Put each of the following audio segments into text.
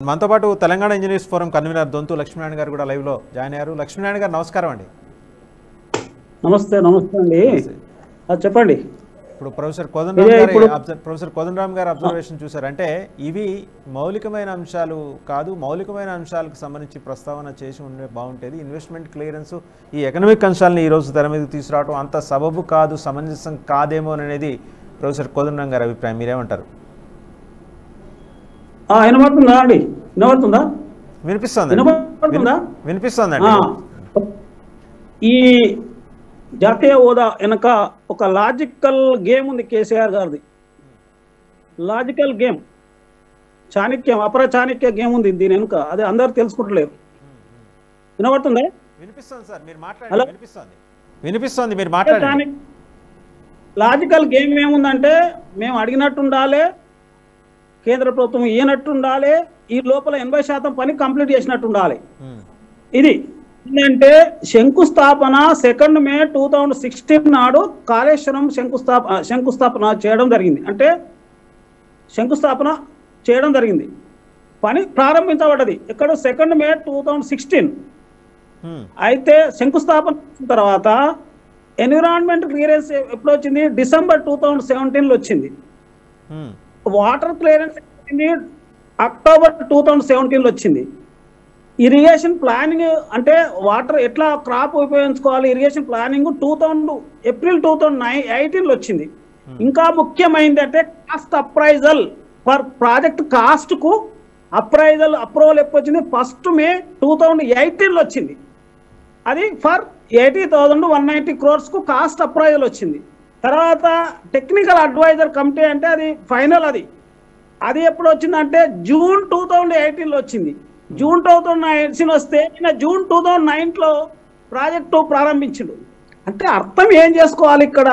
మనతో పాటు Telangana engineers forum convener Donthu Lakshminarayana గారు కూడా లైవ్లో జాయిన్ అయ్యారు లక్ష్మీనారాయణ గారు నమస్కారం అండి నమస్తే నమస్తే అండి ఆ, చెప్పండి ఇప్పుడు ప్రొఫెసర్ కోదండరామ్ ఇదే గారి ఇప్పుడు- అబ్జర్- ప్రొఫెసర్ కోదండరామ్ గారి అబ్జర్వేషన్ చూసారు అంటే ఇవి మౌలికమైన అంశాలు కాదు మౌలికమైన అంశాలకు సంబంధించి ప్రస్తావన చేసి ఉండే బాగుంటేది ఇన్వెస్ట్మెంట్ క్లియరెన్స్ ఈ ఎకనామిక్ అంశాలని ఈ రోజు తెర మీదకి తీసుకురావడం అంత సబబు కాదు సమంజసం కాదేమో అనేది ప్రొఫెసర్ కోదండరామ్ గారి అభిప్రాయం మీరేమంటారు ఆ, వినబడుతుందా అండి వినబడుతుందా వినిపిస్తోంది వినబడుతుందా వినిపిస్తోందండి ఆ, ఈ జాతీయ హోదా వెనక ఒక లాజికల్ గేమ్ ఉంది కేసీఆర్ గారిది లాజికల్ గేమ్ చాణక్యం అపర చాణక్య గేమ్ ఉంది దీని వెనుక అది అందరు తెలుసుకుంటలేరు వినబడుతుందా వినిపిస్తోంది సార్ మీరు హలో? మాట్లాడండి వినిపిస్తోంది వినిపిస్తోంది మీరు మాట్లాడండి చాణక్య లాజికల్ గేమ్ ఏముందంటే మేము అడిగినట్టు ఉండాలి కేంద్ర ప్రభుత్వం ఇయ్యనట్టు ఉండాలి ఈ లోపల ఎనభై శాతం పని కంప్లీట్ చేసినట్టు ఉండాలి ఉమ్, ఇది ఏంటంటే శంకుస్థాపన second May two thousand sixteen నాడు కాళేశ్వరం శంకుస్థాప ఆ, శంకుస్థాపన చేయడం జరిగింది అంటే శంకుస్థాపన చేయడం జరిగింది పని ప్రారంభించబడ్డది ఎక్కడ second May two thousand sixteen ఉమ్, అయితే శంకుస్థాపన చేసిన తర్వాత ఎన్విరాన్మెంట్ క్లియరెన్స్ ఎప్పుడు వచ్చింది డిసెంబర్ టూ థౌజండ్ సెవెంటీన్లో వచ్చింది ఉమ్, వాటర్ క్లియరెన్స్ వచ్చింది అక్టోబర్ టూ థౌజండ్ సెవెంటీన్లో వచ్చింది ఇరిగేషన్ ప్లానింగ్ అంటే వాటర్ ఎట్లా క్రాప్ ఉపయోగించుకోవాలి irrigation planning two thousand April two thousand nine ఎయిటీన్లో వచ్చింది ఇంకా ముఖ్యమైనది అంటే కాస్ట్ అప్రైజల్ పర్ ప్రాజెక్ట్ కాస్ట్కు అప్రైజల్ అప్రూవల్ ఎప్పుడు వచ్చింది ఫస్ట్ మే టూ థౌజండ్ ఎయిటీన్లో వచ్చింది అది for eighty thousand one ninety క్రోర్స్కు కాస్ట్ అప్రైజల్ వచ్చింది తర్వాత టెక్నికల్ అడ్వైజర్ కమిటీ అంటే అది ఫైనల్ అది అది ఎప్పుడు వచ్చిందంటే జూన్ టూ థౌజండ్ ఎయిటీన్లో వచ్చింది జూన్ టూ థౌజండ్ ఎయిటీన్ వస్తే ఈయన జూన్ టూ థౌజండ్ నైన్లో ప్రాజెక్టు ప్రారంభించిండు అంటే అర్థం ఏం చేసుకోవాలి ఇక్కడ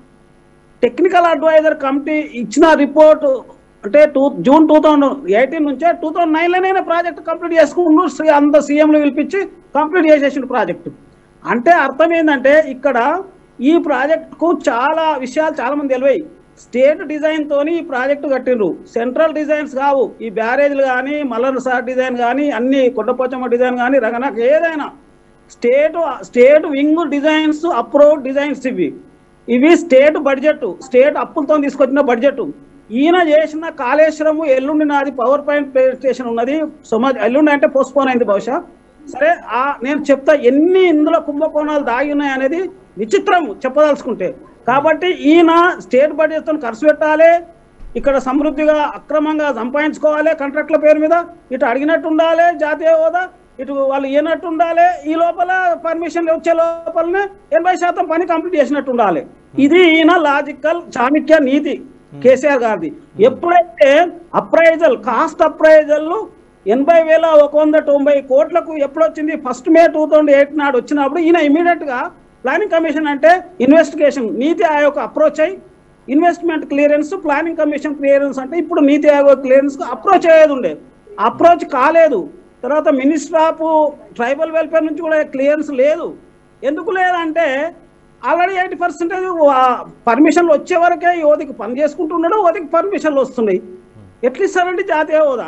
టెక్నికల్ అడ్వైజర్ కమిటీ ఇచ్చిన రిపోర్ట్ అంటే two June two thousand eighteen నుంచే టూ థౌజండ్ నైన్లోనే ప్రాజెక్ట్ కంప్లీట్ చేసుకుంటూ శ్రీ అంత సీఎంలు పిలిపించి కంప్లీట్ చేసేసిండు ప్రాజెక్టు అంటే అర్థం ఏంటంటే ఇక్కడ ఈ ప్రాజెక్టుకు చాలా విషయాలు చాలా మంది తెలివాయి స్టేట్ డిజైన్ తోని ఈ ప్రాజెక్టు కట్టిండ్రు సెంట్రల్ డిజైన్స్ కావు ఈ బ్యారేజ్లు కానీ మల్లర్ సార్ డిజైన్ కానీ అన్ని కొండపోచమ్మ డిజైన్ కానీ రంగనాథ్ ఏదైనా state state wing designs approve designs ఇవి ఇవి స్టేట్ బడ్జెట్ స్టేట్ అప్పులతో తీసుకొచ్చిన బడ్జెట్ ఈయన చేసిన కాళేశ్వరము ఎల్లుండి నాది పవర్ పాయింట్ ప్రెజెంటేషన్ ఉన్నది సుమ ఎల్లుండి అంటే పోస్ట్పోన్ అయింది బహుశా సరే ఆ నేను చెప్తా ఎన్ని ఇందులో కుంభకోణాలు దాగి ఉన్నాయి అనేది విచిత్రం చెప్పదలుచుకుంటే కాబట్టి ఈయన స్టేట్ బడ్జెట్తో ఖర్చు పెట్టాలి ఇక్కడ సమృద్ధిగా అక్రమంగా సంపాదించుకోవాలి కాంట్రాక్ట్ల పేరు మీద ఇటు అడిగినట్టు ఉండాలి జాతీయ హోదా ఇటు వాళ్ళు ఇవ్వనట్టు ఉండాలి ఈ లోపల పర్మిషన్ వచ్చే లోపలనే ఎనభై శాతం పని కంప్లీట్ చేసినట్టు ఉండాలి ఇది ఈయన లాజికల్ చాణక్య నీతి కేసీఆర్ గారిది ఎప్పుడైతే అప్రైజల్ కాస్ట్ అప్రైజల్ ఎనభై వేల ఒక వంద తొంభై కోట్లకు ఎప్పుడు వచ్చింది first May two thousand eight నాడు వచ్చినప్పుడు ఈయన ఇమీడియట్ గా ప్లానింగ్ కమిషన్ అంటే ఇన్వెస్టిగేషన్ నీతి ఆయోగ్ అప్రోచ్ అయ్యి investment clearance planning commission clearance అంటే ఇప్పుడు నీతి ఆయోగ్ క్లియరెన్స్ అప్రోచ్ అయ్యేది ఉండే అప్రోచ్ కాలేదు తర్వాత మినిస్టర్ ఆఫ్ ట్రైబల్ వెల్ఫేర్ నుంచి కూడా క్లియరెన్స్ లేదు ఎందుకు లేదంటే ఆల్రెడీ ఎయిటీ పర్సెంటేజ్ పర్మిషన్లు వచ్చే వరకే యువతికి పని చేసుకుంటున్నాడు యువతికి పర్మిషన్లు వస్తున్నాయి ఎట్లా ఇస్తారండి జాతీయ హోదా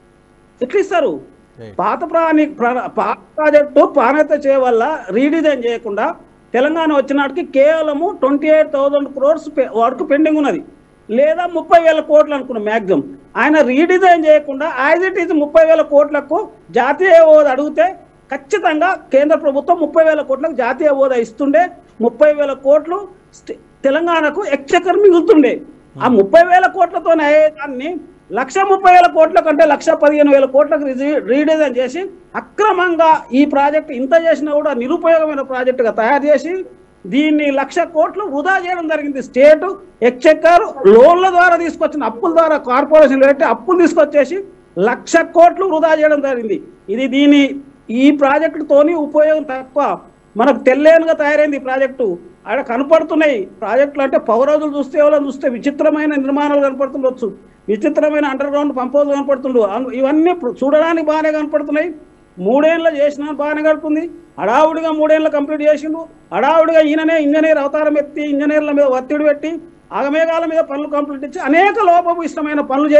ఎట్లా ఇస్తారు Right. పాత ప్రాణి ప్ర- పాత ప్రాజెక్టు ప్రాణత చేయవల్ల రీడిజైన్ చేయకుండా తెలంగాణ వచ్చినాటికి కేవలము twenty eight thousand crores work pending ఉన్నది లేదా ముప్పై వేల కోట్లు అనుకున్నాం మ్యాక్సిమం ఆయన రీడిజైన్ చేయకుండా యాజ్ ఇట్ ఈజ్ ముప్పై వేల కోట్లకు జాతీయ హోదా అడిగితే ఖచ్చితంగా కేంద్ర ప్రభుత్వం ముప్పై వేల కోట్లకు జాతీయ హోదా ఇస్తుండే ముప్పై వేల కోట్లు స్టే- తెలంగాణకు ఎక్చకర్ మిగులుతుండే ఆ ముప్పై వేల కోట్లతో అయ్యేదాన్ని లక్ష ముప్పై వేల కోట్ల కంటే లక్ష పదిహేను వేల కోట్లకు రిజి- రీడిజైన్ చేసి అక్రమంగా ఈ ప్రాజెక్ట్ ఇంత చేసినా కూడా నిరుపయోగమైన ప్రాజెక్టుగా తయారు చేసి దీన్ని లక్ష కోట్లు వృధా చేయడం జరిగింది స్టేట్ ఎక్చెక్కర్ లోన్ల ద్వారా తీసుకొచ్చిన అప్పుల ద్వారా కార్పొరేషన్ పెట్టి అప్పులు తీసుకొచ్చేసి లక్ష కోట్లు వృధా చేయడం జరిగింది ఇది దీని ఈ ప్రాజెక్టుతోని ఉపయోగం తక్కువ మనకు తెల్లేనుగా తయారైంది ఈ ప్రాజెక్టు ఆడ కనపడుతున్నాయి ప్రాజెక్టులు అంటే పవరోజులు చూస్తే ఎవరైనా చూస్తే విచిత్రమైన నిర్మాణాలు కనపడుతుండొచ్చు విచిత్రమైన అండర్ గ్రౌండ్ పంపోజులు కనపడుతుండు అన్- ఇవన్నీ ప్ర- చూడడానికి బాగానే కనపడుతున్నాయి మూడేళ్ళు చేసిన బాగానే గడుపుతుంది హడావుడిగా మూడేళ్ళు కంప్లీట్ చేసిండు హడావుడిగా ఈయననే ఇంజనీర్ అవతారం ఎత్తి ఇంజనీర్ల మీద ఒత్తిడి పెట్టి ఆగమేఘాల మీద పనులు కంప్లీట్ ఇచ్చి అనేక లోపభూయిష్టమైన పనులు చేసి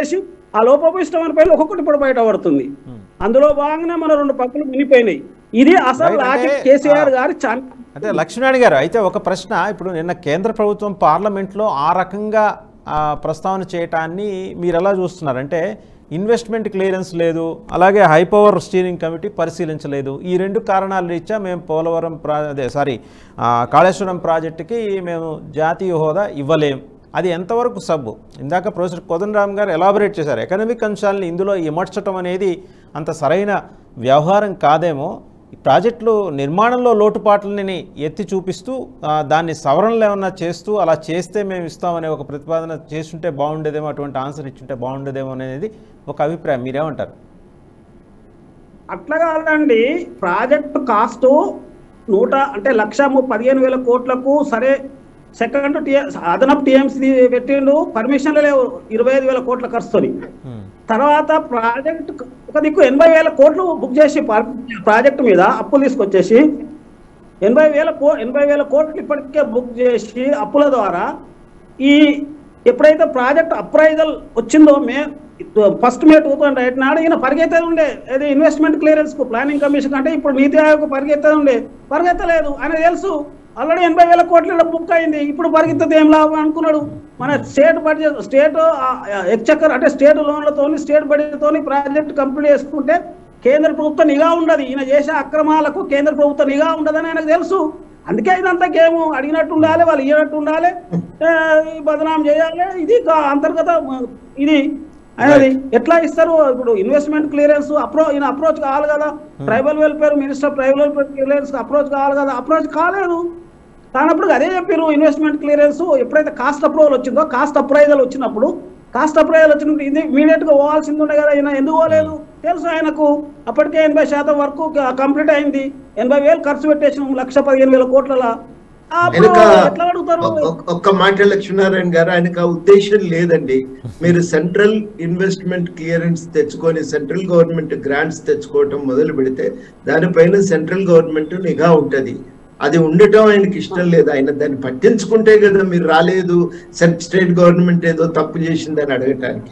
ఆ లోపభూయిష్టమైన పైన ఒక్కొక్కటి ఇప్పుడు బయటపడుతుంది అందులో భాగంగానే మన రెండు పక్కలు మునిపోయినాయి ఇది అసలు Right, అంటే, లాజిక్ కేసీఆర్ ఆ, గారి చాలా అంటే లక్ష్మీనారాయణ గారు అయితే ఒక ప్రశ్న ఇప్పుడు నిన్న కేంద్ర ప్రభుత్వం పార్లమెంట్లో ఆ రకంగా ఆ, ప్రస్తావన చేయటాన్ని మీరు ఎలా చూస్తున్నారు అంటే ఇన్వెస్ట్మెంట్ క్లియరెన్స్ లేదు అలాగే హై పవర్ స్టీరింగ్ కమిటీ పరిశీలించలేదు ఈ రెండు కారణాల రీత్యా మేము పోలవరం ప్రా అదే సారీ ఆ, కాళేశ్వరం ప్రాజెక్టుకి మేము జాతీయ హోదా ఇవ్వలేం అది ఎంతవరకు సబ్బు ఇందాక ప్రొఫెసర్ కోదండరామ్ గారు ఎలాబొరేట్ చేశారు ఎకనామిక్ అంశాలను ఇందులో ఇమర్చటం అనేది అంత సరైన వ్యవహారం కాదేమో ఈ ప్రాజెక్టులు నిర్మాణంలో లోటుపాట్లని ఎత్తి చూపిస్తూ ఆ, దాన్ని సవరణలు ఏమన్నా చేస్తూ అలా చేస్తే మేము ఇస్తామనే ఒక ప్రతిపాదన చేస్తుంటే బాగుండేదేమో అటువంటి ఆన్సర్ ఇచ్చుంటే బాగుండేదేమో అనేది ఒక అభిప్రాయం మీరేమంటారు అట్లా కాదండి ప్రాజెక్ట్ కాస్ట్ నూట అంటే లక్ష ము- పదిహేను వేల కోట్లకు సరే సెకండ్ టీ అదనపు టీఎంసీ పెట్టిండు పర్మిషన్లు లేవు ఇరవై ఐదు వేల కోట్ల ఖర్చుతోని హ్మ్. తర్వాత ప్రాజెక్ట్ ఒక దిక్కు ఎనభై వేల కోట్లు బుక్ చేసి పా- ప్రాజెక్టు మీద అప్పులు తీసుకొచ్చేసి ఎనభై వేల కో ఎనభై వేల కోట్లు ఇప్పటికే బుక్ చేసి అప్పుల ద్వారా ఈ ఎప్పుడైతే ప్రాజెక్ట్ అప్రైజల్ వచ్చిందో May first May two thousand eight నాడు ఈయన పరిగెత్తేది ఉండే అది ఇన్వెస్ట్మెంట్ క్లియరెన్స్ కు ప్లానింగ్ కమిషన్ అంటే ఇప్పుడు నీతి ఆయోగ్ పరిగెత్తేది ఉండే పరిగెత్తలేదు ఆయన తెలుసు ఆల్రెడీ ఎనభై వేల కోట్ల ఈడ బుక్ అయింది ఇప్పుడు పరిగెత్తితే ఏం లాభం అనుకున్నాడు మన స్టేట్ బడ్జెట్ స్టేట్ ఎక్చక్కర్ అంటే స్టేట్ లోన్లతో స్టేట్ బడ్జెట్తో ప్రాజెక్ట్ కంప్లీట్ చేసుకుంటే కేంద్ర ప్రభుత్వ నిఘా ఉండదు ఈయన చేసే అక్రమాలకు కేంద్ర ప్రభుత్వ నిఘా ఉండదని ఆయనకు తెలుసు అందుకే ఇదంతా గేమ్ అడిగినట్టు ఉండాలి వాళ్ళు ఇయ్యనట్టు ఉండాలి ఆ, ఈ బదనాం చేయాలి ఇది కా- అంతర్గత మ, ఇది అనేది ఎట్లా ఇస్తారు ఇప్పుడు ఇన్వెస్ట్మెంట్ క్లియరెన్స్ అప్రో ఈయన అప్రోచ్ కావాలి కదా tribal welfare minister tribal welfare clearance approach కావాలి కదా అప్రోచ్ కాలేదు కానప్పుడు అదే చెప్పారు ఇన్వెస్ట్మెంట్ క్లియరెన్స్ ఎప్పుడైతే కాస్ట్ అప్రూవల్ వచ్చిందో కాస్ట్ అప్రైజల్ వచ్చినప్పుడు కాస్ట్ అప్రైజల్ వచ్చినప్పుడు ఇది ఇమీడియట్ గా పోవాల్సింది ఉండే కదా ఈయన ఎందుకు పోలేదు తెలుసు ఆయనకు అప్పటికే ఎనభై శాతం వరకు కంప్లీట్ అయింది ఎనభై వేలు ఖర్చు పెట్టేసిన లక్ష పదిహేను వేల కోట్ల ఆయనక ఎట్లా అడుగుతారు ఒక్క- ఒక్క- ఒక్క మాట లక్ష్మీనారాయణ గారు ఆయనకు ఆ ఉద్దేశం లేదండి మీరు సెంట్రల్ ఇన్వెస్ట్మెంట్ క్లియరెన్స్ తెచ్చుకొని సెంట్రల్ గవర్నమెంట్ గ్రాంట్స్ తెచ్చుకోవటం మొదలు పెడితే దానిపైన సెంట్రల్ గవర్నమెంట్ నిఘా ఉంటది అది ఉండటం ఆయనకి ఇష్టం లేదు ఆయన దాన్ని పట్టించుకుంటే కదా మీరు రాలేదు స్టేట్ గవర్నమెంట్ ఏదో తప్పు చేసిందని అడగటానికి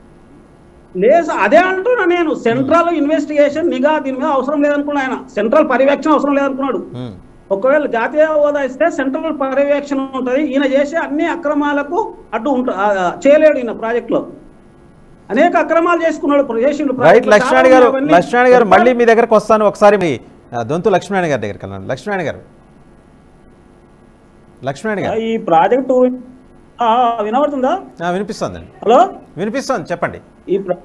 లేదు అదే అంటున్నా నేను సెంట్రల్ ఇన్వెస్టిగేషన్ నిఘా దీని మీద అవసరం లేదనుకున్నా ఆయన సెంట్రల్ పర్యవేక్షణ అవసరం లేదనుకున్నాడు హ్మ్. ఒకవేళ జాతీయ హోదా ఇస్తే సెంట్రల్ పర్యవేక్షణ ఉంటది ఈయన చేసే అన్ని అక్రమాలకు అడ్డు ఉంట ఆ, చేయలేడు ఈయన ప్రాజెక్ట్ లో అనేక అక్రమాలు చేసుకున్నాడు చేసిండు రైట్ project లో. లక్ష్మణ్ చాలా గారు అవన్నీ లక్ష్మణ్ గారు మళ్ళీ మీ దగ్గరకు వస్తాను ఒకసారి మీ ఆ, దొంతు లక్ష్మణ్ గారి దగ్గరికి వెళ్ళండి లక్ష్మణ్ గారు లక్ష్మణ్ గారు ఈ ప్రాజెక్ట్ గురించి- ఆ, వినబడుతుందా ఆ, వినిపిస్తోందండి హలో వినిపిస్తోంది చెప్పండి ఈ ప్ర-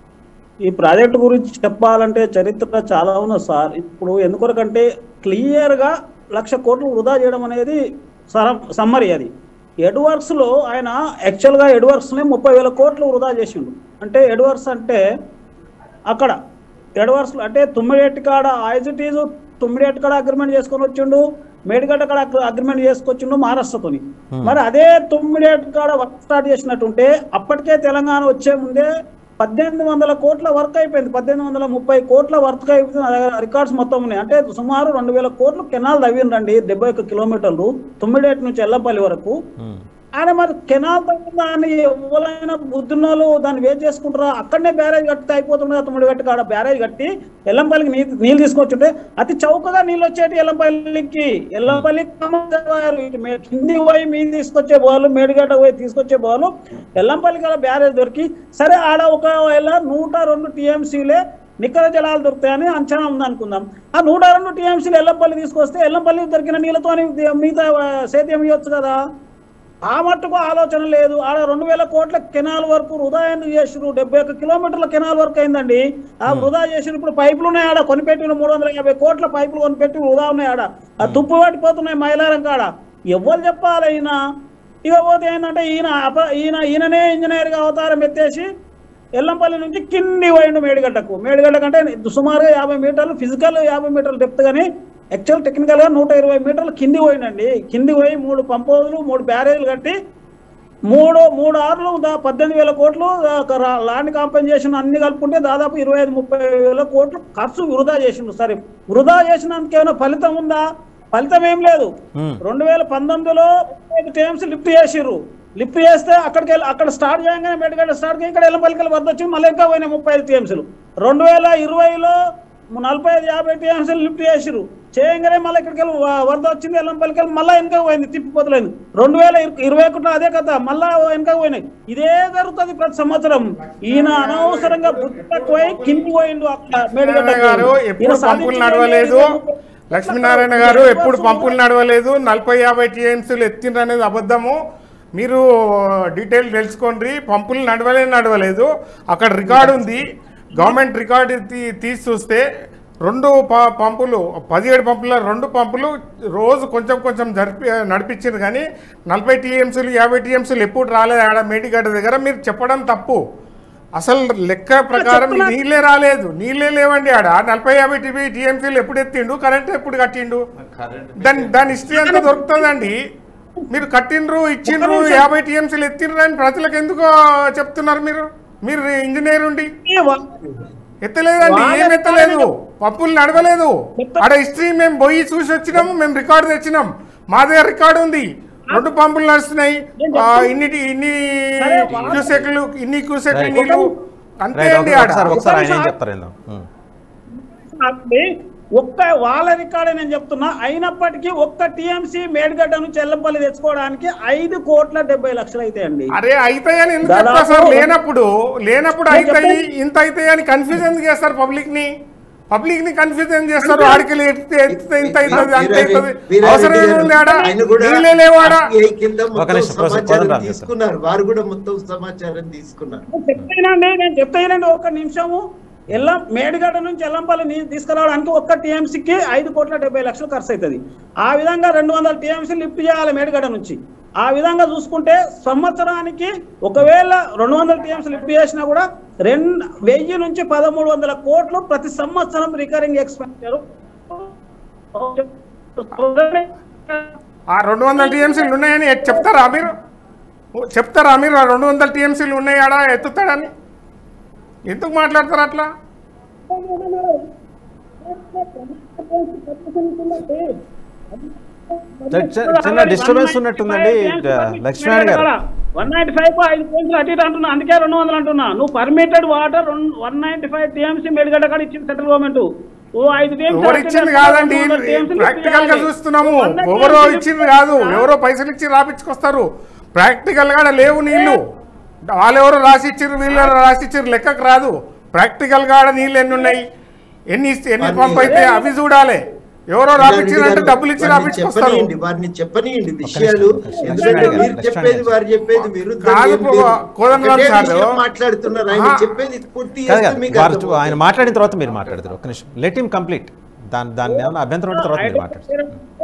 ఈ ప్రాజెక్ట్ గురించి చెప్పాలంటే చరిత్ర చాలా ఉన్నది సార్ ఇప్పుడు ఎందుకొరకంటే క్లియర్ గా లక్ష కోట్లు వృధా చేయడం అనేది సమ్మరి అది ఎడ్వర్క్స్ లో ఆయన యాక్చువల్ గా ఎడ్వర్క్స్ ని ముప్పై వేల కోట్లు వృధా చేసిండు అంటే ఎడ్వర్క్స్ అంటే అక్కడ ఎడ్వర్క్స్ అంటే తుమ్మిడేటి కాడ యాజ్ ఇట్ ఈజ్ తుమ్మిడేటి కాడ అగ్రిమెంట్ చేసుకొని వచ్చిండు మేడిగడ్డ కాడ అగ్రిమెంట్ చేసుకొచ్చిండు మహారాష్ట్రతోని మరి అదే తుమ్మిడేటి కాడ వర్క్ స్టార్ట్ చేసినట్టుంటే అప్పటికే తెలంగాణ వచ్చే ముందే పద్దెనిమిది వందల కోట్ల వర్క్ అయిపోయింది పద్దెనిమిది వందల ముప్పై కోట్ల వర్క్ అయిపోయింది నా దగ్గర రికార్డ్స్ మొత్తం ఉన్నాయి అంటే సుమారు రెండు వేల కోట్లు కెనాల్ తవ్విండ్రండి డెబ్బై ఒక్క కిలోమీటర్లు తొమ్మిడేటి నుంచి ఎల్లపల్లి వరకు హ్మ్. ఆయన మరి కెనాల్ తవ్విన దాన్ని ఎవరైనా బుద్ధున్నోళ్ళు దాన్ని వేస్ట్ చేసుకుంటారా అక్కడనే బ్యారేజ్ కట్టితే అయిపోతుండే తొమ్మిది గట్టి కాడ బ్యారేజ్ కట్టి ఎల్లంపల్లికి నీ నీళ్ళు తీసుకొచ్చుంటే అతి చౌకగా నీళ్ళు వచ్చేటి ఎల్లంపల్లికి ఎల్లంపల్లికి కామన్ ఇటు మే- కింది పోయి మీరు తీసుకొచ్చే బాలు మేడిగడ్డ పోయి తీసుకొచ్చే బాలు ఎల్లంపల్లికి అలా బ్యారేజ్ దొరికి సరే ఆడ ఒకవేళ నూట రెండు టీఎంసీలే నికర జలాలు దొరుకుతాయని అంచనా ఉంది అనుకుందాం ఆ నూట రెండు టీఎంసీలు ఎల్లంపల్లి తీసుకొస్తే ఎల్లంపల్లి దొరికిన నీళ్ళతో మిగతా సేద్యం ఇవ్వచ్చు కదా ఆ మట్టుకు ఆలోచన లేదు ఆడ రెండు వేల కోట్ల కెనాల్ వరకు వృధా ఎందుకు చేసిరు డెబ్బై ఒక్క కిలోమీటర్ల కెనాల్ వరకు అయిందండి ఆ వృధా చేసిన ఇప్పుడు పైపులు ఉన్నాయి ఆడ కొనిపెట్టిన మూడు వందల యాభై కోట్ల పైపులు కొనిపెట్టి వృధా ఉన్నాయి ఆడ ఆ తుప్పు పట్టిపోతున్నాయి మైలారం కాడ ఎవ్వరు చెప్పాలి ఈయన ఇక పోతే ఏంటంటే ఈయన అప- ఈయన ఈయననే ఇంజనీర్గా అవతారం ఎత్తేసి ఎల్లంపల్లి నుంచి కింది పోయిండు మేడిగడ్డకు మేడిగడ్డ కంటే సుమారుగా యాభై మీటర్లు ఫిజికల్ యాభై మీటర్లు డెప్త్ కానీ యాక్చువల్ టెక్నికల్ గా నూట ఇరవై మీటర్లు కింది పోయిందండి కింది పోయి మూడు పంపోజులు మూడు బ్యారేజ్లు కట్టి మూడు మూడు ఆరులు దా- పద్దెనిమిది వేల కోట్లు ఆ, ఒక రా- ల్యాండ్ కాంపెన్సేషన్ అన్ని కలుపుకుంటే దాదాపు ఇరవై ఐదు ముప్పై వేల కోట్లు ఖర్చు వృధా చేసిండు సరే వృధా చేసినందుకు ఏమైనా ఫలితం ఉందా ఫలితం ఏం లేదు హ్మ్. రెండు వేల పంతొమ్మిదిలో టీఎంసీ లిఫ్ట్ చేసిర్రు లిఫ్ట్ చేస్తే అక్కడికి వెళ్ళి అక్కడ స్టార్ట్ చేయగానే మెడికల్ స్టార్ట్ ఇక్కడ ఎల్లంపల్లికల్ వరద వచ్చి మళ్ళీ ఇంకా పోయినాయి ముప్పై ఐదు టీఎంసీలు రెండు వేల ఇరవైలో నలభై ఐదు యాభై టీఎంసీలు లిఫ్ట్ చేసిరు చేయగానే మళ్ళీ ఇక్కడికి వెళ్ళి వ- వరద వచ్చింది ఎల్లంపల్లికల్ మళ్ళీ వెనక పోయింది తిప్పిపోతలేదు రెండు వేల ఇర- ఇరవై ఒకటిలో అదే కదా మళ్ళా వెనక పోయినాయి ఇదే జరుగుతుంది ప్రతి సంవత్సరం ఈయన అనవసరంగా బుద్ధి తక్కువై కింది పోయిండు అక్కడ మేడిగడ్డ లక్ష్మీనారాయణ గారు ఎప్పుడు ఈయన పంపులు సాధించింది నడవలేదు ఏంటి? లక్ష్మీనారాయణ గారు ఎప్పుడు పంపులు నడవలేదు నలభై యాభై టీఎంసీలు ఎత్తిండ్రు అనేది అబద్ధము మీరు డీటెయిల్ తెలుసుకోండి పంపులు నడవలే నడవలేదు అక్కడ రికార్డు ఉంది గవర్నమెంట్ రికార్డు తీ- తీసి చూస్తే రెండు ప- పంపులు పదిహేడు పంపుల రెండు పంపులు రోజు కొంచెం కొంచెం జరిపి నడిపించారు కానీ నలభై టీఎంసీలు యాభై టీఎంసీలు ఎప్పుడు రాలేదు ఆడ మేటిగడ్డ దగ్గర మీరు చెప్పడం తప్పు అసలు లెక్క ప్రకారం చెప్తున్నా. నీళ్ళే రాలేదు నీళ్ళే లేవండి ఆడ నలభై యాభై టీవీ టీఎంసీలు ఎప్పుడు ఎత్తిండు కరెంట్ ఎప్పుడు కట్టిండు దాని దాని హిస్టరీ అంతా దొరుకుతుందండి మీరు కట్టిండ్రు ఇచ్చిండ్రు ఒక్క నిమిషం. యాభై టీఎంసీలు ఎత్తిండ్రు అని ప్రజలకు ఎందుకు చెప్తున్నారు మీరు మీరు ఇంజనీర్ ఉండి ఈ వా- ఎత్తలేదండి వాళ్ళ ఏం ఎత్తలేదు రికార్డు పప్పులు నడవలేదు చెప్తా- ఆడ హిస్టరీ మేము పోయి చూసి వచ్చినాము మేము రికార్డు తెచ్చినాం మా దగ్గర రికార్డు ఉంది రెండు పంపులు నడుస్తున్నాయి ఆ, ఇన్ని ఇన్ని సరే, వాళ్ళ- క్యూసెక్లు ఇన్ని క్యూసెక్లు Right. నీళ్ళు అంతే రైట్ అండి ఓకే, ఆడ ఒకసారి ఒకసారి ఆయన ఏం ఒకసారి చెప్తారు ఏందో ఉమ్. అంటే ఒక్క వాళ్ళ రికార్డే నేను చెప్తున్నా అయినప్పటికీ ఒక్క టీఎంసీ మేడిగడ్డ నుంచి ఎల్లంపల్లి తెచ్చుకోవడానికి ఐదు కోట్ల డెబ్బై లక్షలు అవుతాయండి అరే అయితాయని ఎందుకు దాదాపు చెప్తారు సార్ లేనప్పుడు లేనప్పుడు నేను అయితాయి చెప్పేది- ఇంత అయితాయి అని కన్ఫ్యూజ్ ఎందుకు చేస్తారు పబ్లిక్ ని పబ్లిక్ ని కన్ఫ్యూజ్ ఎందుకు చేస్తారు ఆడికి ఎత్తితే ఎత్తితే ఇంత అవుతుంది అంత అవుతుంది అవసరం ఏముంది ఆడ ఆయన కూడా నీళ్ళే లేవాడ RBI కింద ఒక మొత్తం నిమిషం, ప్రొసెస్ సమాచారం వదలండి. తీసుకున్నారు వారు కూడా మొత్తం సమాచారం తీసుకున్నారు చెప్తానండి నేను చెప్తానండి ఒక్క నిమిషము ఎల్లం మేడిగడ్డ నుంచి ఎల్లంపల్లి నీ తీసుకురావడానికి ఒక్క టీఎంసీకి ఐదు కోట్ల డెబ్బై లక్షలు ఖర్చు అవుతుంది ఆ విధంగా రెండు వందల టీఎంసీ లిఫ్ట్ చేయాలి మేడిగడ్డ నుంచి ఆ విధంగా చూసుకుంటే సంవత్సరానికి ఒకవేళ రెండు వందల టీఎంసీ లిఫ్ట్ చేసినా కూడా రెండు వెయ్యి నుంచి పదమూడు వందల కోట్లు ప్రతి సంవత్సరం రికరింగ్ ఎక్స్పెండిచర్ ఆ రెండు వందల టీఎంసీలు ఉన్నాయని చెప్తారా మీరు చెప్తారా మీరు ఆ రెండు వందల టీఎంసీలు ఉన్నాయాడా ఎత్తుతాడని ఎందుకు మాట్లాడతారు అట్లా చిన్న- చిన్న డిస్టర్బెన్స్ ఉన్నట్టుందండి లక్ష్మణ్ గారు వన్ నైన్టీ ఫైవ్ ఐదు పాయింట్లు అటు ఇటు అంటున్నా అందుకే రెండు వందలు అంటున్నా నువ్వు permitted water one ninety five TMC Medigadda కాడ ఇచ్చింది సెంట్రల్ గవర్నమెంట్ ఓ ఐదు TMC ఎవరు ఇచ్చింది కాదండి ప్రాక్టికల్ గా చూస్తున్నాము ఎవరో ఇచ్చింది కాదు ఎవరో పైసలు ఇచ్చి రాపించుకొస్తారు ప్రాక్టికల్ గా లేవు నీళ్లు వాళ్ళు ఎవరో రాసి ఇచ్చారు వీళ్ళు ఎవరో రాసి ఇచ్చారు లెక్కకు రాదు ప్రాక్టికల్ గా ఆడ నీళ్ళు ఎన్ని ఉన్నాయి ఎన్ని ఇస్తే- ఎన్ని పంప్ అయితే అవి చూడాలి ఎవరో రాపించారంటే డబ్బులు ఇచ్చి వారిని రాపించుకొస్తారు చెప్పనీయండి వారిని చెప్పనీయండి విషయాలు ఒక్క నిమిషం, ఎందుకంటే లక్ష్మణ్ మీరు గారు, చెప్పేది లక్ష్మణ్ వారు చెప్పేది విరుద్ధం కాదు ఏం పో- లేదు. కోదండరాం ఒకటే సార్. విషయం మాట్లాడుతున్నారు ఆయన ఆహా. చెప్పేది పూర్తి కాదు చేస్తే కాదు మీకు వారు చూ- అర్థమవుతుంది. ఆయన మాట్లాడిన తర్వాత మీరు మాట్లాడతారు ఒక్క నిమిషం లెట్ హిమ్ కంప్లీట్ దాని దాన్ని ఏమైనా అభ్యంతరం ఉంటే తర్వాత మీరు మాట్లాడతారు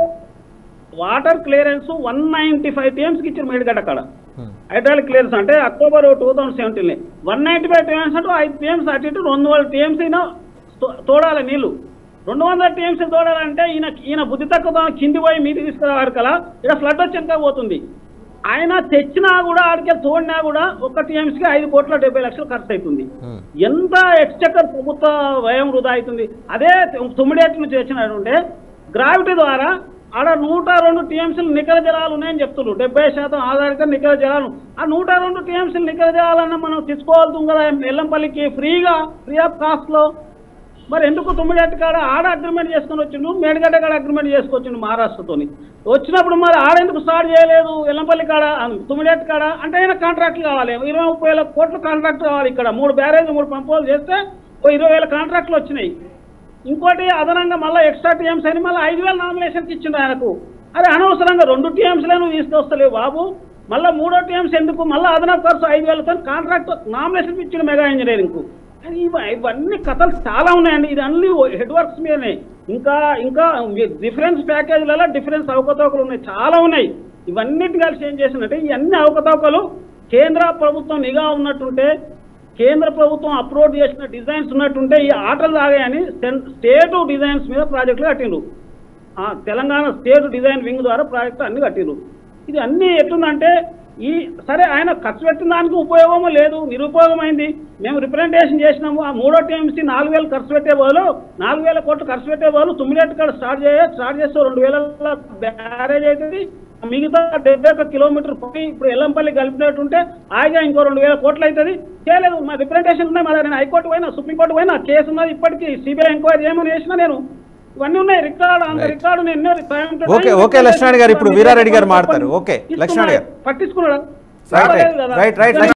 water clearance one ninety five టీఎంస్కి ఇచ్చారు మేడిగడ్డ కాడ Hmm. హైడ్రాలిక్ క్లియరెన్స్ అంటే October two thousand seventeen one ninety five TMCs అంటే ఐదు టీఎంస్ అటు ఇటు రెండు వందల టీఎంస్ అయినా తో- తోడాలి నీళ్లు రెండు వందల టీఎంసీ తోడాలంటే ఈయన ఈయన బుద్ధి తక్కువ కింది పోయి మీది తీసుకురావాలి కదా ఇక్కడ ఫ్లడ్ వచ్చాక పోతుంది ఆయన తెచ్చినా కూడా ఆడికి తోడినా కూడా ఒక్క టీఎంసీకి ఐదు కోట్ల డెబ్బై లక్షలు ఖర్చు అవుతుంది Hmm. ఎంత ఎక్స్చక్కర్ ప్రభుత్వ వ్యయం వృధా అవుతుంది అదే తొమ్మిడేటి నుంచి వచ్చినట్టుంటే గ్రావిటీ ద్వారా ఆడ నూట రెండు టీఎంసీలు నికర జలాలు ఉన్నాయని చెప్తున్నారు డెబ్బై శాతం ఆధారిత నికర జలాలు ఆ నూట రెండు టీఎంసీలు నికర జలాలన్నా మనం తెచ్చుకోవాలి కదా ఎల్లంపల్లికి ఫ్రీగా ఫ్రీ ఆఫ్ కాస్ట్లో మరి ఎందుకు తొమ్మిడేటి కాడ ఆడ అగ్రిమెంట్ చేసుకొని వచ్చిండు మేడిగడ్డ కాడ అగ్రిమెంట్ చేసుకొచ్చిండు మహారాష్ట్రతోని వచ్చినప్పుడు మరి ఆడెందుకు స్టార్ట్ చేయలేదు ఎల్లంపల్లి కాడ అన్- తొమ్మిడేటి కాడ అంటే ఆయన కాంట్రాక్ట్లు కావాలి ఇరవై ముప్పై వేల కోట్ల కాంట్రాక్ట్ కావాలి ఇక్కడ మూడు బ్యారేజ్ మూడు పంపులు చేస్తే ఓ ఇరవై వేల కాంట్రాక్ట్లు వచ్చినాయి ఇంకోటి అదనంగా మళ్ళీ ఎక్స్ట్రా టీఎంస్ అని మళ్ళీ ఐదు వేల నామినేషన్కి ఇచ్చిండు ఆయనకు అరే అనవసరంగా రెండు టీఎంసీలే నువ్వు తీసుకొస్తలేవు బాబు మళ్ళీ మూడో టీఎంస్ ఎందుకు మళ్ళీ అదనపు ఖర్చు ఐదు వేలతో కాంట్రాక్ట్ నామినేషన్ ఇచ్చిండు మెగా ఇంజనీరింగ్కు అది ఇవ- ఇవన్నీ కథలు చాలా ఉన్నాయండి ఇది అన్ని హెడ్ వర్క్స్ మీదనే ఇంకా ఇంకా డిఫరెన్స్ ప్యాకేజీలలో డిఫరెన్స్ అవకతవకలు ఉన్నాయి చాలా ఉన్నాయి ఇవన్నిటి కలిసి ఏం చేసిందంటే ఈ అన్ని అవకతవకలు కేంద్ర ప్రభుత్వం నిఘా ఉన్నట్టుంటే కేంద్ర ప్రభుత్వం అప్లోడ్ చేసిన డిజైన్స్ ఉన్నట్టుంటే ఈ ఆటలు తాగాయని సెన్- స్టేట్ డిజైన్స్ మీద ప్రాజెక్టులు కట్టిండ్రు ఆ, తెలంగాణ స్టేట్ డిజైన్ వింగ్ ద్వారా ప్రాజెక్టు అన్ని కట్టిండ్రు ఇది అన్ని ఎట్లుందంటే ఈ సరే ఆయన ఖర్చు పెట్టిన దానికి ఉపయోగమో లేదు నిరుపయోగమైంది మేము రిప్రజెంటేషన్ చేసినాము ఆ మూడో టీఎంసీ నాలుగు వేలు ఖర్చు పెట్టే బదులు నాలుగు వేల కోట్లు ఖర్చు పెట్టే బదులు తొమ్మిది కాడ స్టార్ట్ చేయ స్టార్ట్ చేస్తే రెండు వేల బ్యారేజ్ అవుతుంది మిగతా డెబ్బై ఒక్క కిలోమీటర్ పోయి ఇప్పుడు ఎల్లంపల్లి కలిపినట్టుంటే హాయిగా ఇంకో రెండు వేల కోట్లు అవుతుంది చేయలేదు మా రిప్రజెంటేషన్ ఉన్నాయి మా నేను హైకోర్టు పోయినా సుప్రీంకోర్టు పోయినా కేసు ఉన్నది ఇప్పటికీ సిబిఐ ఎంక్వైరీ ఏమని చేసినా నేను ఇవన్నీ ఉన్నాయి రికార్డు అంత రికార్డు నేను ఎన్నో time to okay, time okay, Laxman గారు, ఇప్పుడు వీరారెడ్డి గారు మాట్లాడతారు. ఓకే, తీసుకున్నాడు. లక్ష్మణ్ గారు. పట్టించుకున్నాడు రైట్ రాలేదు కదా. Right right